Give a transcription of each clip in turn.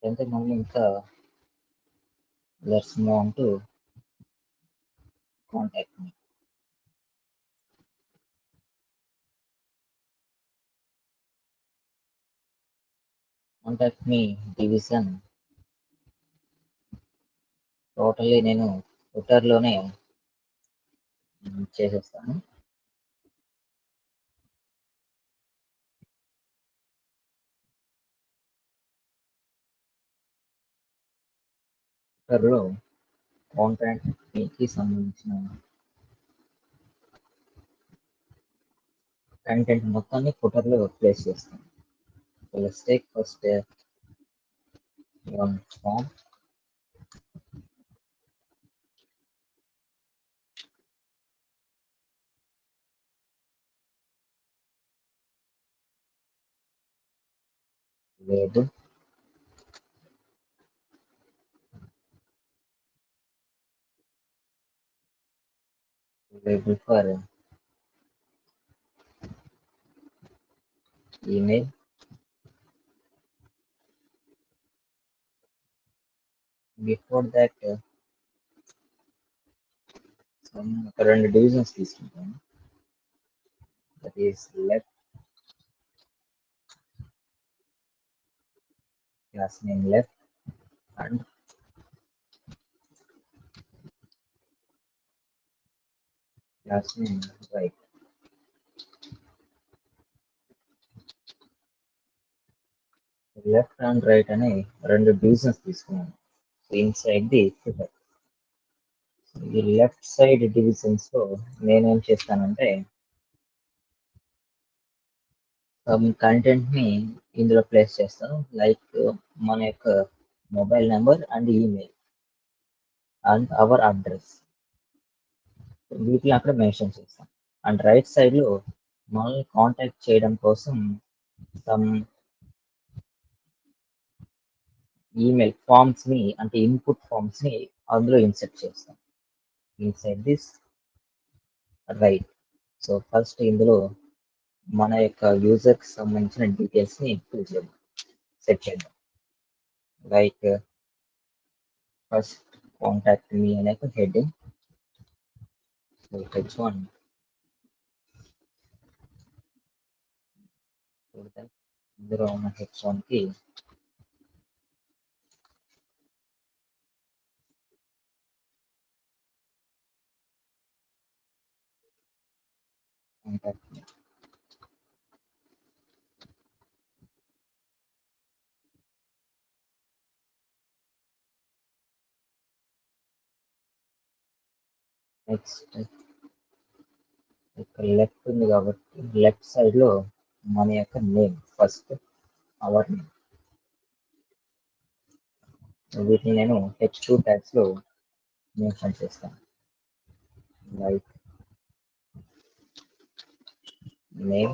అంటే మనం ఇంకా let's move on to contact me contact me division totally నేను ట్విట్టర్లోనే చేసేస్తాను ట్విట్టర్లో కాంటాక్ట్ మీకి సంబంధించిన కంటెంట్ మొత్తాన్ని ఫుటర్లో ప్లేస్ చేస్తాను So let's take first uh, one form. Label. Label for uh, email. Before that, uh, some రెండు డివిజన్స్ తీసుకుంటాను that is left class name left and class name right left and right అని రెండు divisions తీసుకున్నాను inside the figure ఈ left side divisions లో నేనేం చేస్తానంటే some content ని ఇందులో ప్లేస్ చేస్తాను లైక్ మన యొక్క mobile number and email and our address వీటిని అక్కడ మెన్షన్ చేస్తాం అండ్ రైట్ సైడ్ లో మనల్ని కాంటాక్ట్ చేయడం కోసం సమ్ ఈమెయిల్ ఫామ్స్ ని అంటే ఇన్పుట్ ఫామ్స్ ని అందులో ఇన్సెర్ట్ చేస్తాం inside this right so first ఇందులో మన యొక్క యూజర్ కి సంబంధించిన డీటెయిల్స్ ని ఫిల్ చేద్దాం సెట్ చేద్దాం లైక్ ఫస్ట్ కాంటాక్ట్ మీ అనే ఒక హెడ్డింగ్ సో హెచ్ వన్ ఇందులో ఉన్న హెచ్ వన్ కి కాంటాక్ట్ మీ నెక్స్ట్ ఇక్కడ లెఫ్ట్ ఉంది కాబట్టి లెఫ్ట్ సైడ్ లో మన యొక్క నేమ్ ఫస్ట్ అవర్ నేమ్ వీటిని నేను హెచ్ టూ ట్యాగ్స్ లో మెన్షన్ చేస్తాను like name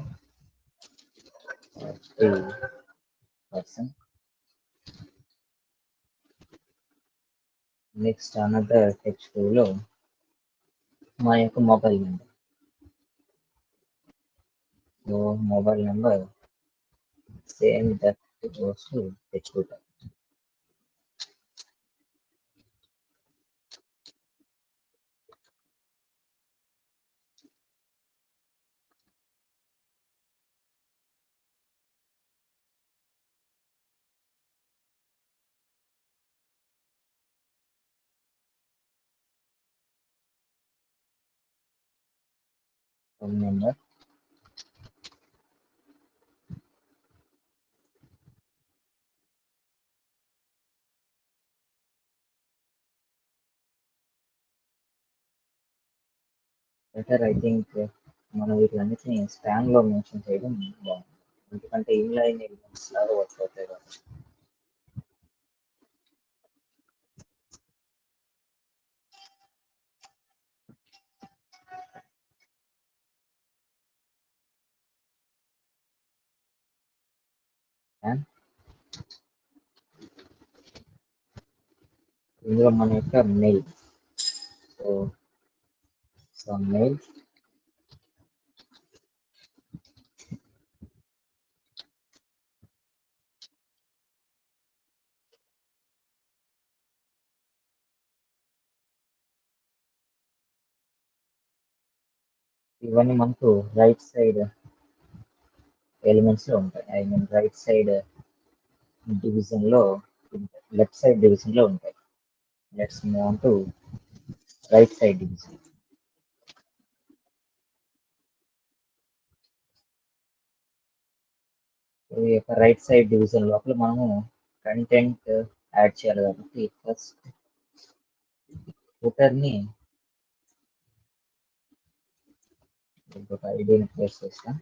the person next another H two లో మా యొక్క mobile number so mobile number same that goes to H two tag phone number better I think మనం వీటిలన్నిటిని span లో మెన్షన్ చేయడం బాగుంది ఎందుకంటే ఇన్లైన్ ఎలిమెంట్స్ లాగా వర్క్ అవుతాయి కాబట్టి And ఇందులో మన యొక్క మెయిల్ సో సో మెయిల్ ఇవన్నీ మనకు రైట్ సైడ్ ఎలిమెంట్స్ లో ఉంటాయి I mean right side division లో లెఫ్ట్ సైడ్ డివిజన్ లో ఉంటాయి let's move on to right side division ఈ యొక్క రైట్ సైడ్ డివిజన్ లోపల మనము కంటెంట్ యాడ్ చేయాలి కాబట్టి ఫస్ట్ ఫుటర్ ని ఇంకొక ఐడిని ప్లేస్ చేస్తాం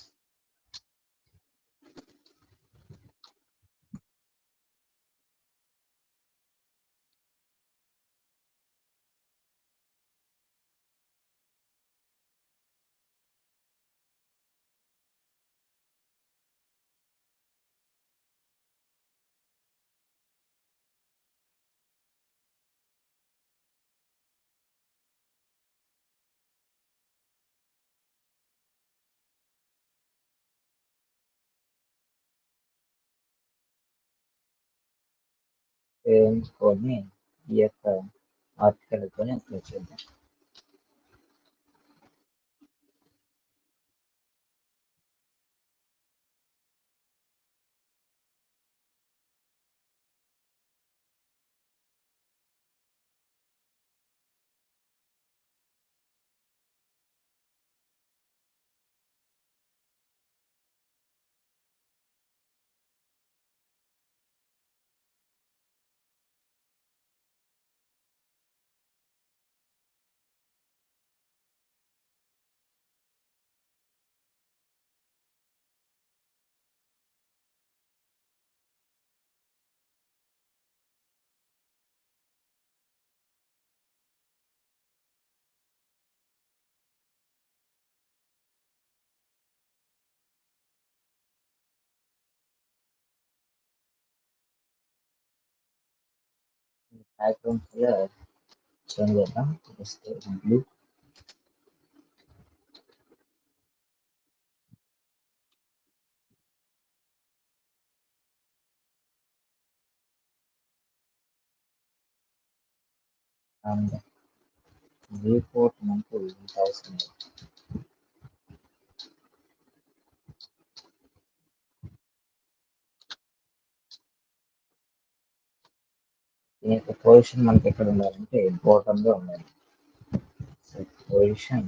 సేమ్ కోడ్ ని ఈ యొక్క ఆర్టికల్ తోనే అప్లై చేద్దాం బ్యాక్గ్రౌండ్ కలర్ చేంజ్ చేద్దాం just blue and viewport మనకు ఇంత అవసరం లేదు దీని యొక్క పొజిషన్ మనకి ఎక్కడ ఉండాలంటే బాటమ్ లో ఉండాలి position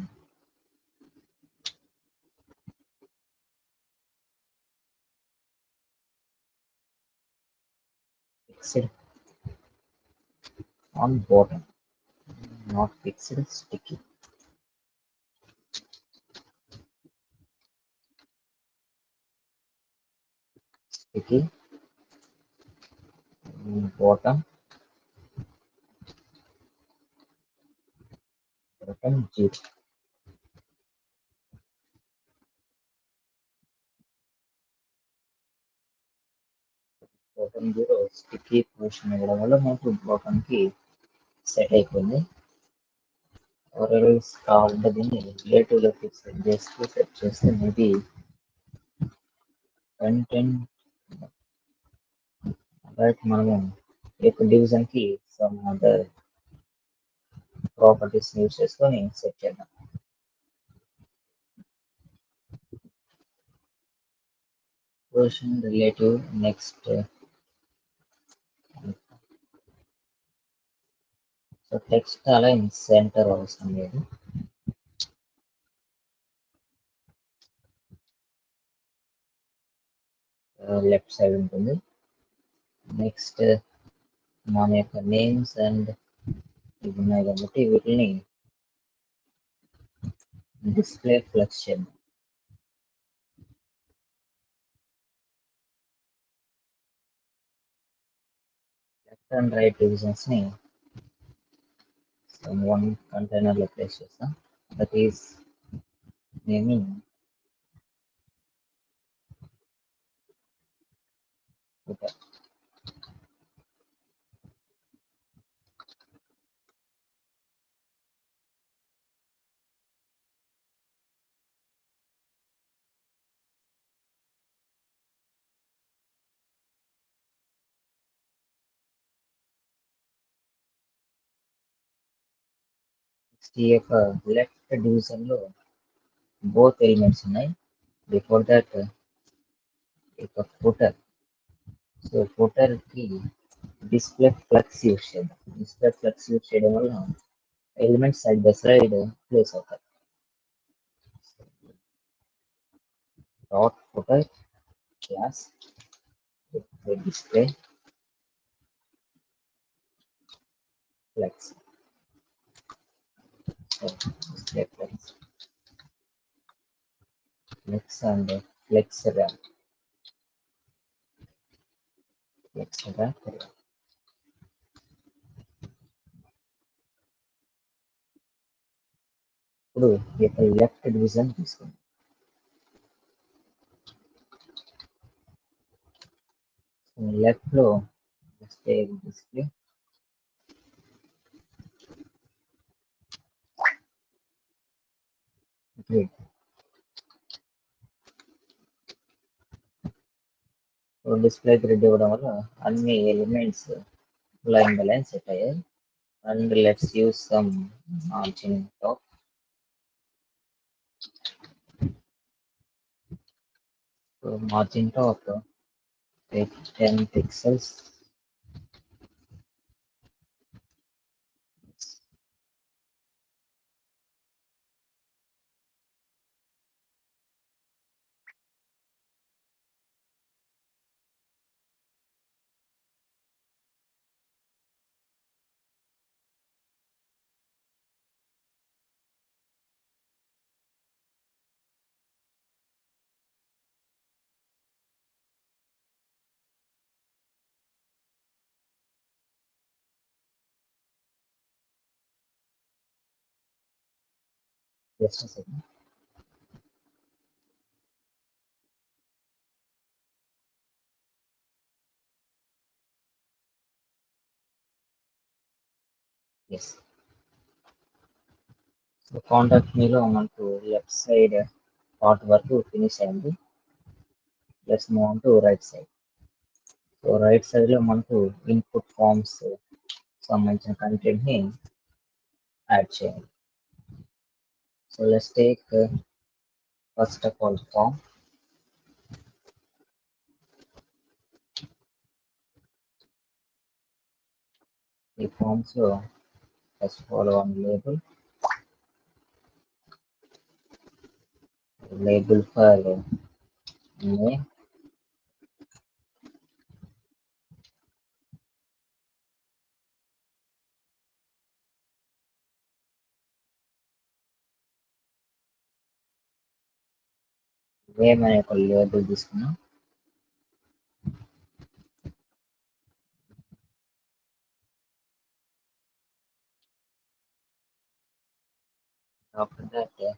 fixed on bottom not fixed sticky sticky bottom bottom zero bottom zero sticky position ఇవ్వడం వల్ల మనకు బాటమ్ కి సెట్ అయిపోయింది ఎవరెల్స్ కావాలంటే దీన్ని రిలేటివ్ లో ఫిక్స్ చేస్తూ సెట్ చేస్తే మేబీ కంటెంట్ రైట్ మనము ఈ యొక్క డివిజన్ కి సమ్ అదర్ ప్రాపర్టీస్ యూస్ చేసుకొని సెట్ చేద్దాం position relative next so text align centre అవసరం లేదు లెఫ్ట్ సైడ్ ఉంటుంది నెక్స్ట్ మన యొక్క నేమ్స్ అండ్ ఇవి ఉన్నాయి కాబట్టి వీటిని డిస్ప్లే ఫ్లెక్స్ చేద్దాం లెఫ్ట్ అండ్ రైట్ డివిజన్స్ ని వన్ కంటైనర్ లో ప్లేస్ చేస్తాం that is naming footer next ఈ యొక్క లెఫ్ట్ డివిజన్ లో బోత్ ఎలిమెంట్స్ ఉన్నాయి బిఫోర్ దట్ ఇక ఫుటర్ సో ఫుటర్ కి డిస్ప్లే ఫ్లక్స్ యూస్ చేద్దాం డిస్ప్లే ఫ్లక్స్ యూస్ చేయడం వల్ల elements side by side place అవుతాయి dot footer class display flex so display flex flex and flex wrap flex wrap ఇప్పుడు ఇక్కడ left division తీసుకుందాం left లో display display grid display grid ఇవ్వడం వల్ల అన్ని elements line by line set అయ్యాయి and let's use some margin top so margin top take 10 pixels just a second yes so contact మీలో మనకు లెఫ్ట్ సైడ్ పార్ట్ వరకు finish అయింది plus move to right side so right side లో మనకు input forms సంబంధించిన content ని add చేయాలి so let's take first of all form ఈ ఫార్మ్స్ లో first of all one label label for name name అనే ఒక లేబుల్ తీసుకున్నాం after that uh,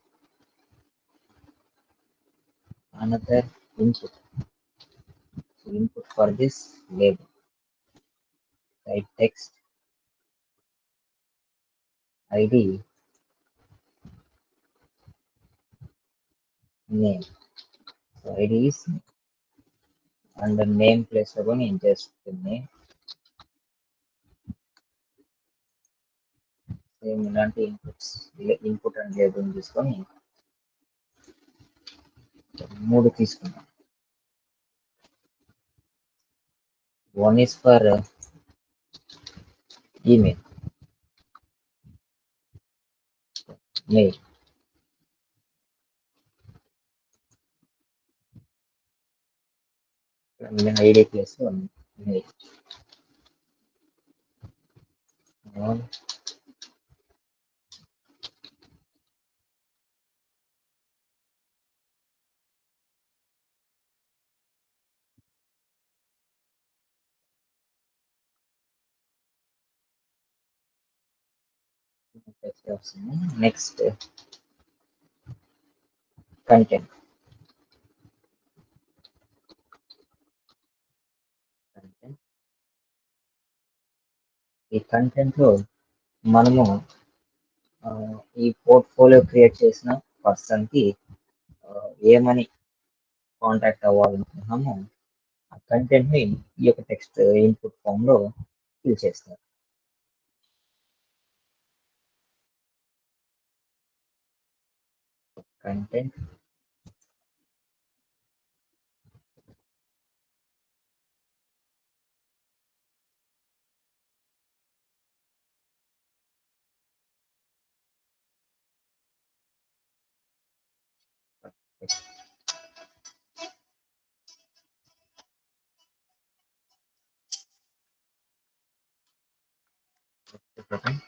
another input so input for this label type text id name so id is name. and the name place లో కూడా నేను just the name same ఇలాంటి inputs input and label తీసుకొని మూడు తీసుకున్నాం one is for email mail ID place mail next content content ఈ content లో మనము ఆ, ఈ పోర్ట్ఫోలియో క్రియేట్ చేసిన పర్సన్ కి ఆ, ఏమని కాంటాక్ట్ అవ్వాలనుకుంటున్నామో ఆ కంటెంట్ ని ఈ యొక్క టెక్స్ట్ ఇన్పుట్ ఫామ్ లో ఫిల్ చేస్తారు content button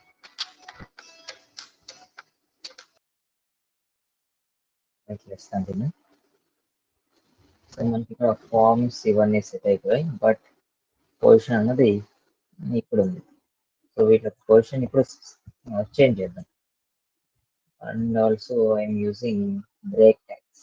right let's continue so మనకి ఇక్కడ ఫార్మ్స్ ఇవన్నీ సెట్ అయిపోయాయి బట్ పొజిషన్ అన్నది ఇప్పుడు ఉంది సో వీటి పొజిషన్ ఇప్పుడు చేంజ్ చేద్దాం and also I'm using break tags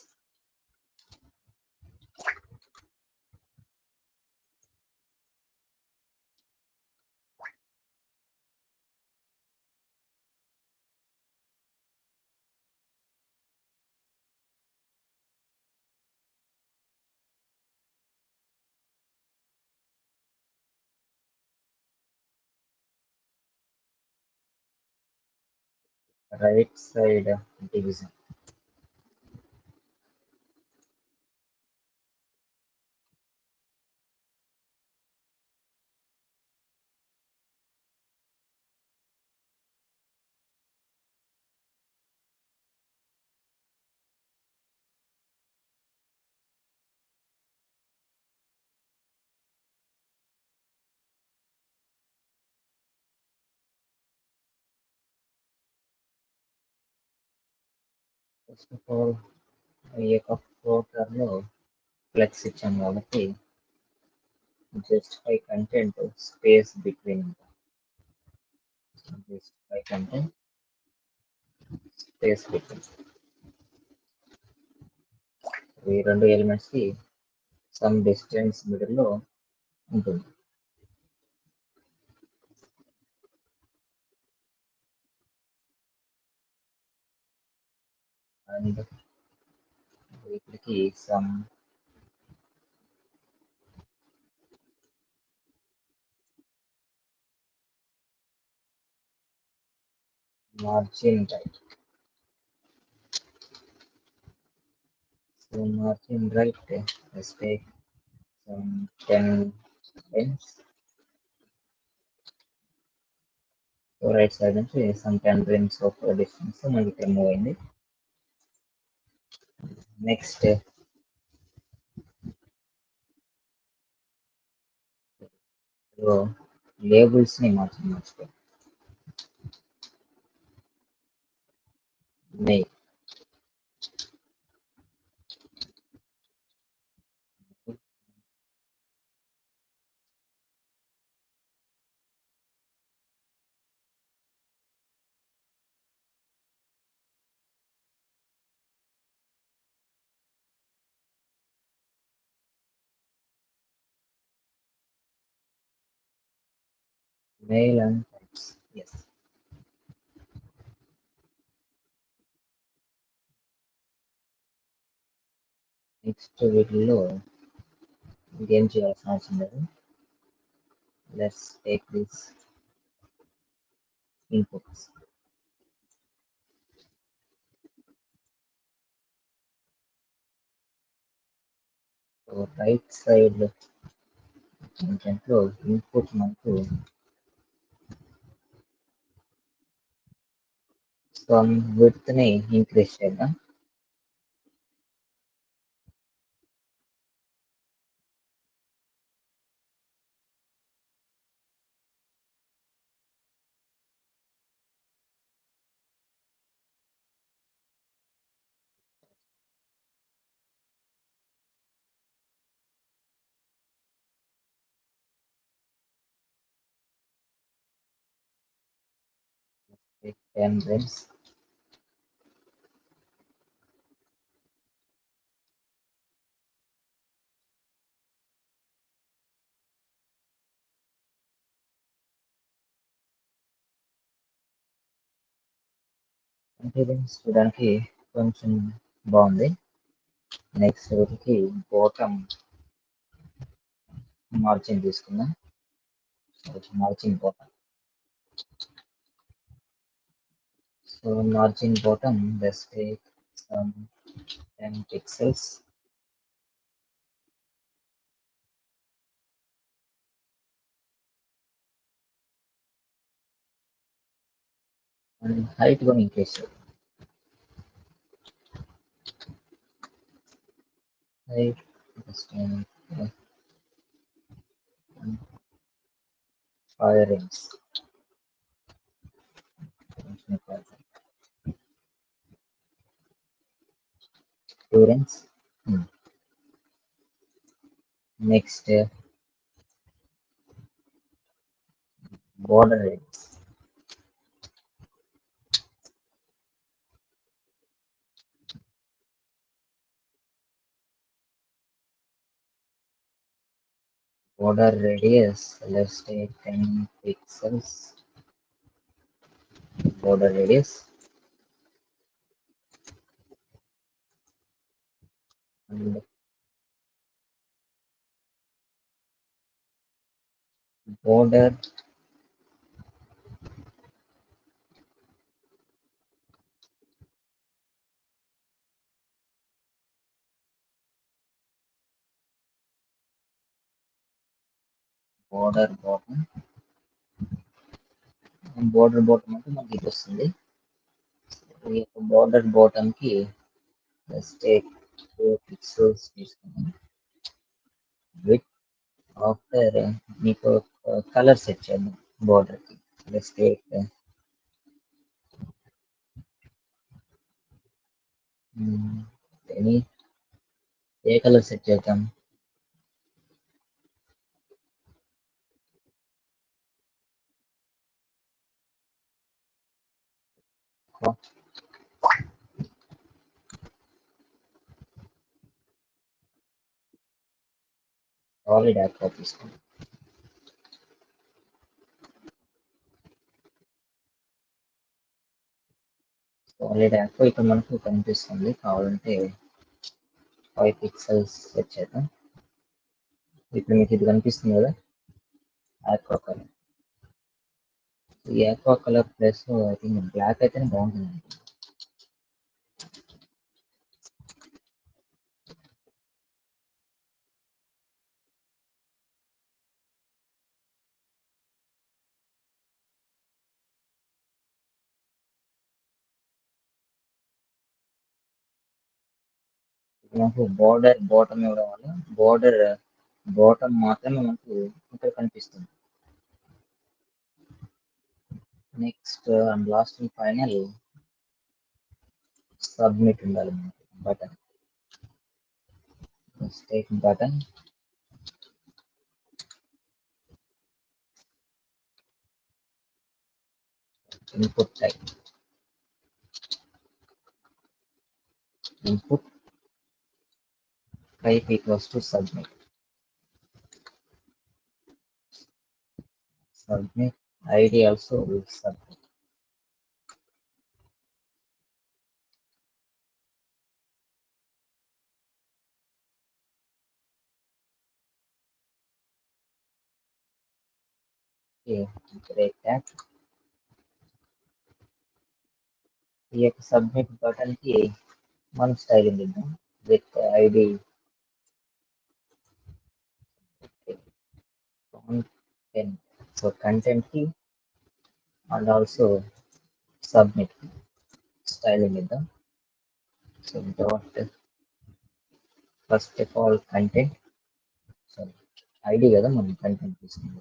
right side division first of all ఈ యొక్క ఫోటోలో ఫ్లెక్స్ ఇచ్చాను కాబట్టి justify content space between justify content space between ఈ రెండు ఎలిమెంట్స్ కి సమ్ డిస్టెన్స్ మిడిల్ లో ఉంటుంది అండ్ వీటికి some margin right so margin right let's take some 10 pence so right side నుంచి some ten rems of distance మనకి ఇక్కడ move అయింది నెక్స్ట్ లేబుల్స్ ని మార్చి మర్చిపోయి మెయిల్ మెయిల్ అండ్ టైప్స్ ఎస్ నెక్స్ట్ వీటిల్లో ఇంకేం చేయాల్సిన అవసరం లేదు let's take this inputs so right side కంటెంట్లో ఇన్పుట్ మనకు సమ్ విడ్త్ ని ఇంక్రీజ్ చేద్దాం take 10 rims అంటే rims చూడడానికి కొంచెం బాగుంది నెక్స్ట్ వీటికి బాటమ్ మార్జిన్ తీసుకుందాం margin bottom so margin bottom let's take some 10 pixels and height going increase height just um, uh, and fire rings two rings hmm. next uh, border rings border radius let's take 10 pixels border radius and border border bottom border bottom అంటే మనకి ఇది వస్తుంది ఈ యొక్క border bottom కి let's take 4 pixels తీసుకున్నాం width after మీకు colour set చేద్దాం border కి let's take uh, hmm, any ఏ కలర్ సెట్ చేద్దాం సాలిడ్ ఆక్వా తీసుకుందాం సాలిడ్ ఆక్వా ఇక్కడ మనకు కనిపిస్తుంది కావాలంటే ఫైవ్ పిక్సెల్స్ సెట్ చేద్దాం ఇప్పుడు మీకు ఇది కనిపిస్తుంది కదా ఆక్వా కలర్ ఈ aqua colour plus I think black అయితేనే బాగుంటుంది మనకు బోర్డర్ బాటమ్ ఇవ్వడం వల్ల బోర్డర్ బాటమ్ మాత్రమే మనకు ఇక్కడ కనిపిస్తుంది next and last and final submit ఉండాలి మనకి button take button input type input type equals to submit submit id also will submit okay break that ఈ యొక్క సబ్మిట్ బటన్ కి మనం స్టైలింగ్ ఇద్దాం with ID content so content కి and also submit కి styling ఇద్దాం so dot first of all content sorry ID కదా మనం కంటెంట్ తీసుకుందాం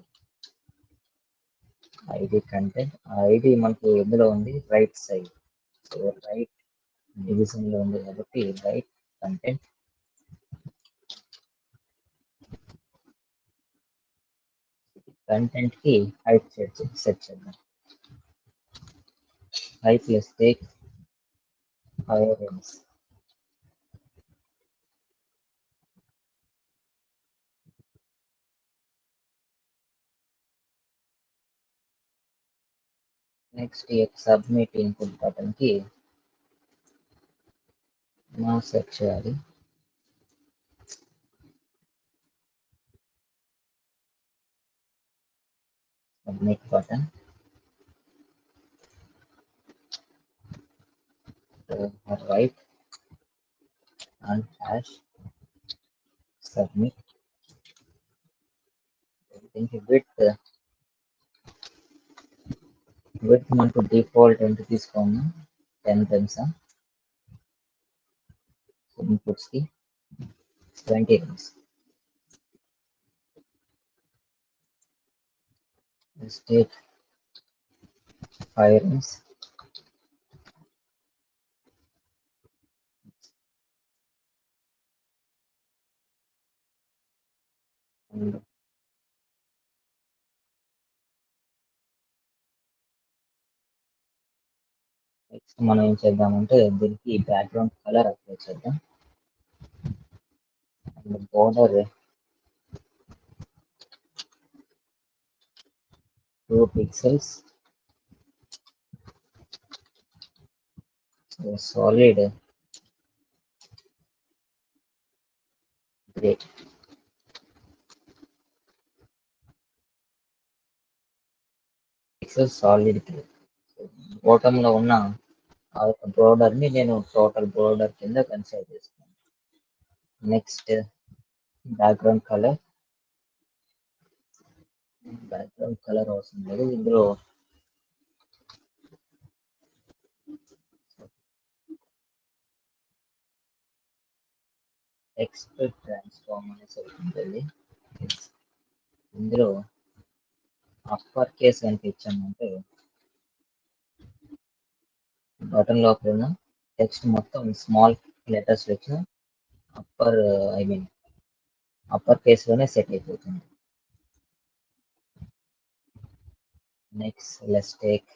ఐడి కంటెంట్ ఆ ఐడి మనకు ఎందులో ఉంది right side so right division లో ఉంది కాబట్టి రైట్ కంటెంట్ కంటెంట్ కి హైట్ సెట్ సెట్ చేద్దాం high plus take higher range next ఈ సబ్మిట్ ఇన్పుట్ బటన్ కి మనం సెట్ చేయాలి submit button right and hash submit దీనికి విత్ విత్ మనకు డిఫాల్ట్ ఎంత తీసుకోము టెన్ టైమ్స్ ఇన్పుట్స్ కి twenty times state five runs and next మనం ఏం చేద్దామంటే దీనికి బ్యాక్గ్రౌండ్ కలర్ అప్లై చేద్దాం and border two pixels solid grey pixel solid grey బాటంలో ఉన్న ఆ యొక్క border ని నేను టోటల్ బోర్డర్ కింద కన్సిడర్ చేస్తున్నాను next background colour background colour అవసరం లేదు ఇందులో ఎక్స్పెక్ట్ ట్రాన్స్ఫార్మ్ అనేసి ఒకటి ఉంటుంది ఇందులో అప్పర్ కేస్ కనుక ఇచ్చామంటే బటన్ లోపల ఉన్న టెక్స్ట్ మొత్తం స్మాల్ లెటర్స్ వచ్చిన upper I mean upper case లోనే సెట్ అయిపోతుంది నెక్స్ట్ లెస్ టేక్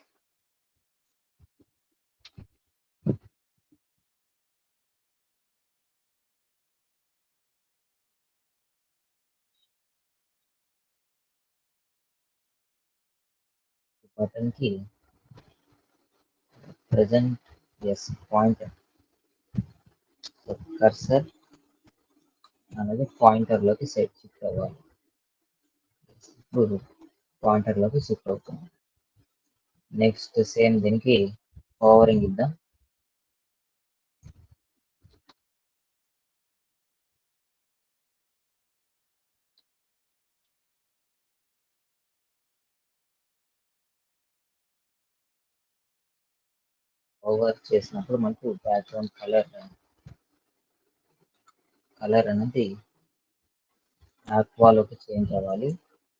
బటన్ కి present ఎస్ పాయింటర్ కర్సర్ అనేది పాయింటర్ లోకి సెట్ షిఫ్ట్ అవ్వాలి ఇప్పుడు పాయింటర్ లోకి షిఫ్ట్ అవుతుంది నెక్స్ట్ సేమ్ దీనికి ఓవరింగ్ ఇద్దాం ఓవర్ చేసినప్పుడు మనకు బ్యాక్గ్రౌండ్ కలర్ కలర్ అనేది ఆక్వాలోకి చేంజ్ అవ్వాలి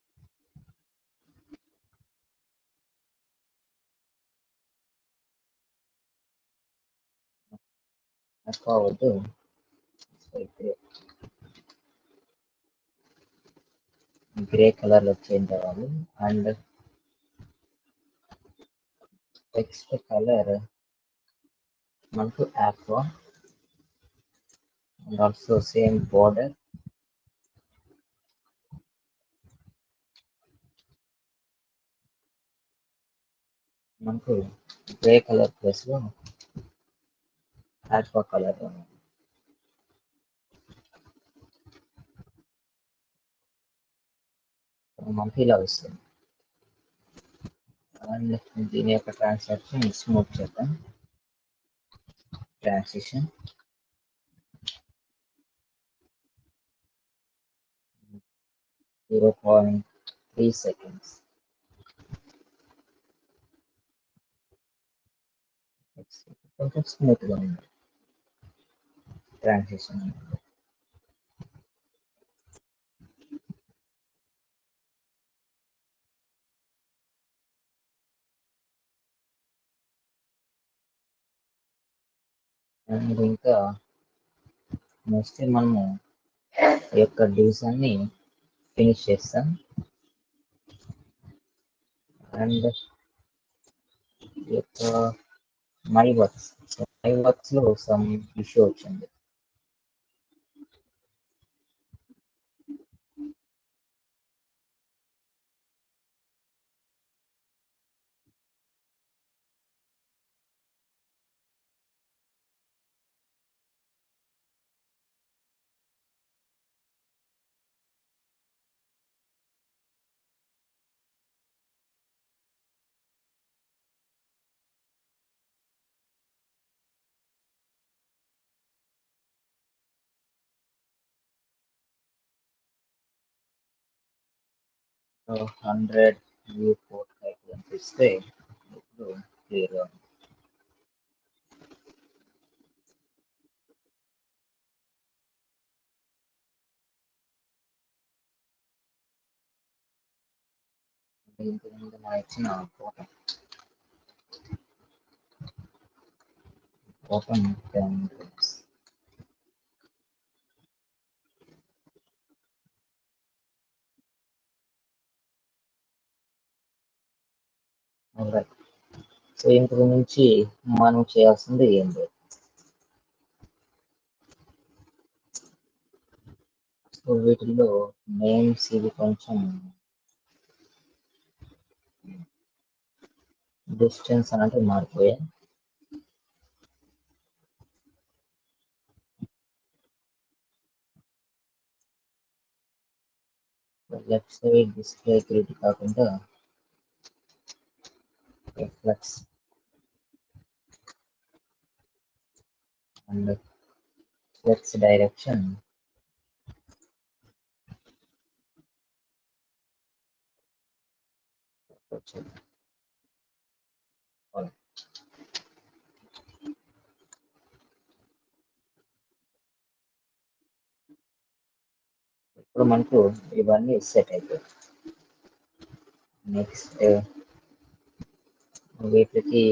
ఆక్వా వద్దు గ్రే గ్రే కలర్ లో చేంజ్ అవ్వాలి అండ్ టెక్స్ట్ కలర్ మనకు aqua and also same border మనకు గ్రే కలర్ ప్లేస్ లో ఆక్వా కలర్ మనకి ఇలా వస్తుంది అండ్ దీని యొక్క ట్రాన్సాక్షన్ స్మూత్ చేద్దాం transition zero point three seconds కొంచెం స్మూత్ గా ఉంది ట్రాన్సిషన్ అండ్ ఇంకా నెక్స్ట్ మనము ఈ యొక్క డివిజన్ ని ఫినిష్ చేస్తాం అండ్ ఈ యొక్క మై వర్క్స్ మై వర్క్స్ లో సమ్ ఇష్యూ వచ్చింది హండ్రెడ్ వ్యూ పోర్ట్ టైప్ కనిపిస్తే ఇప్పుడు క్లియర్గా ఉంది ఇంతకు ముందు మనం ఇచ్చిన photo open ten minutes so ఇంతకు నుంచి మనం చేయాల్సింది ఏం లేదు సో వీటిల్లో నేమ్స్ ఇవి కొంచెం డిస్టెన్స్ అనేది మారిపోయాయి లెఫ్ట్ సైడ్ డిస్ప్లే క్రియేట్ కాకుండా ఫ్లెక్స్ అండ్ ఫ్లెక్స్ డైరెక్షన్ వచ్చింది ఇప్పుడు మనకు ఇవన్నీ సెట్ అయిపోయాయి నెక్స్ట్ వీటికి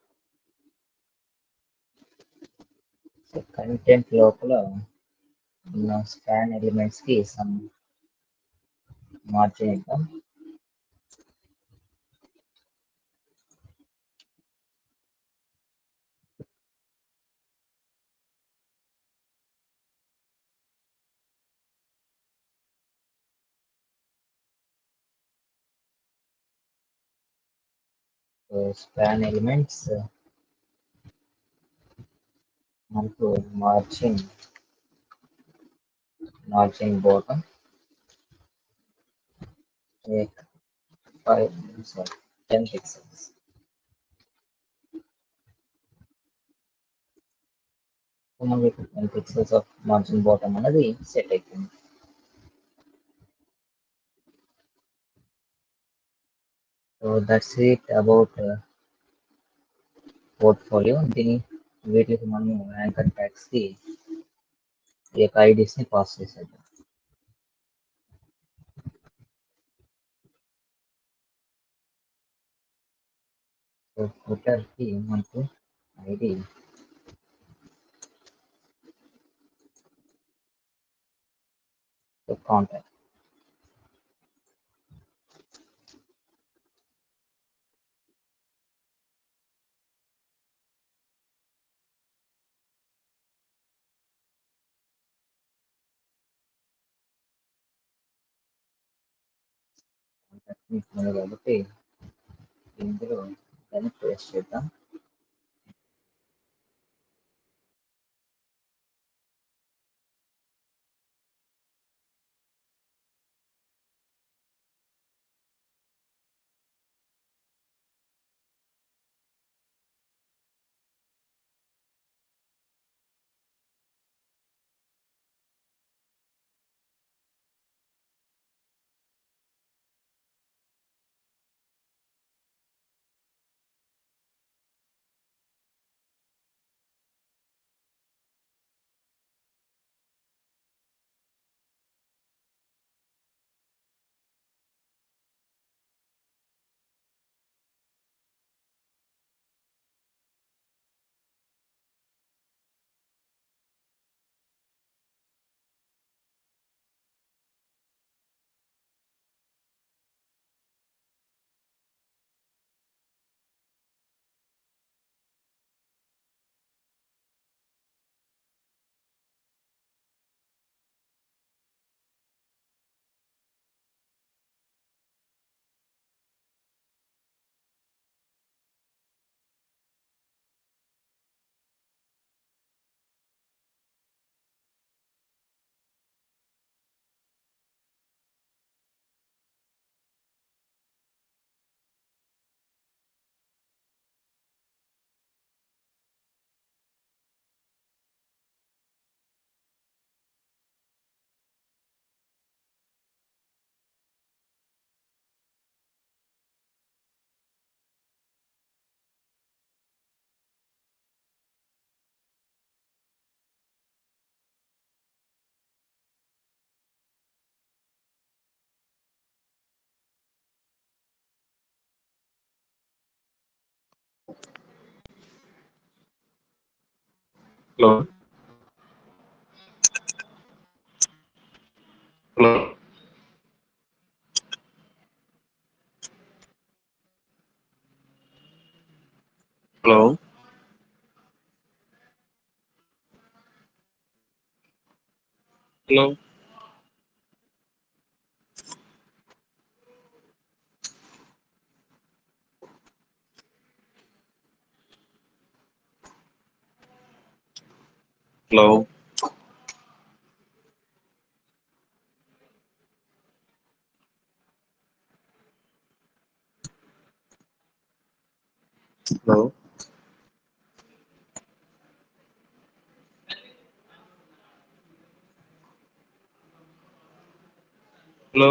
కంటెంట్ లోపల ఉన్న స్కాన్ ఎలిమెంట్స్ కి సమ్ మార్జిన్ ఇద్దాం సో స్పాన్ ఎలిమెంట్స్ మనకు margin margin bottom five sorry ten pixels మనకి ten pixels of margin bottom అనేది సెట్ అయిపోయింది so that's it about portfolio దీని వీటికి మనం యాంకర్ ట్యాగ్స్ కి ఈ యొక్క ఐడీస్ ని పాస్ చేసేద్దాం సో ఫుటర్ కి మనకు ఐడి సో కాంటాక్ట్ కాంటాక్ట్ ఉంది కాబట్టి ఇందులో దాన్ని పేస్ట్ చేద్దాం hello hello hello hello hello hello hello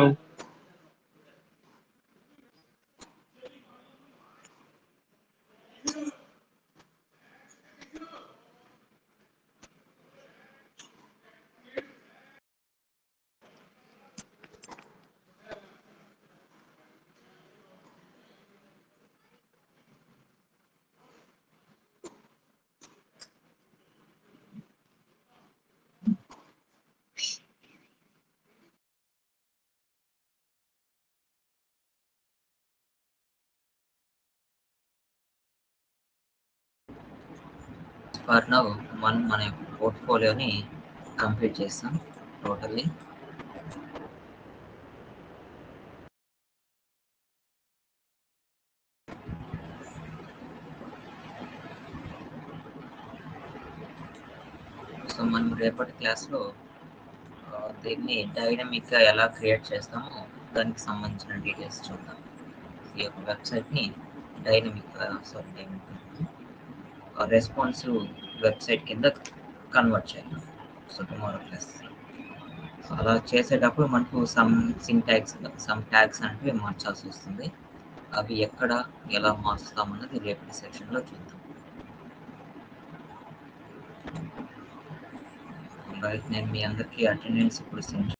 for now మనం మన పోర్ట్ఫోలియోని కంప్లీట్ చేస్తాం టోటల్లీ సో మనం రేపటి క్లాస్లో ఆ, దీన్ని డైనమిక్గా ఎలా క్రియేట్ చేస్తామో దానికి సంబంధించిన డీటెయిల్స్ చూద్దాం ఈ యొక్క వెబ్సైట్ని dynamic sorry dynamic responsive website కింద కన్వర్ట్ చేయాలి సో టుమారో క్లాస్ సో అలా చేసేటప్పుడు మనకు సమ్ సింటాక్స్ సమ్ ట్యాగ్స్ అనేవి మార్చాల్సి వస్తుంది అవి ఎక్కడ ఎలా మార్చుతామన్నది రేపటి సెక్షన్లో చూద్దాం రైట్ నేను మీ అందరికీ అటెండెన్స్ ఇప్పుడు సెండ్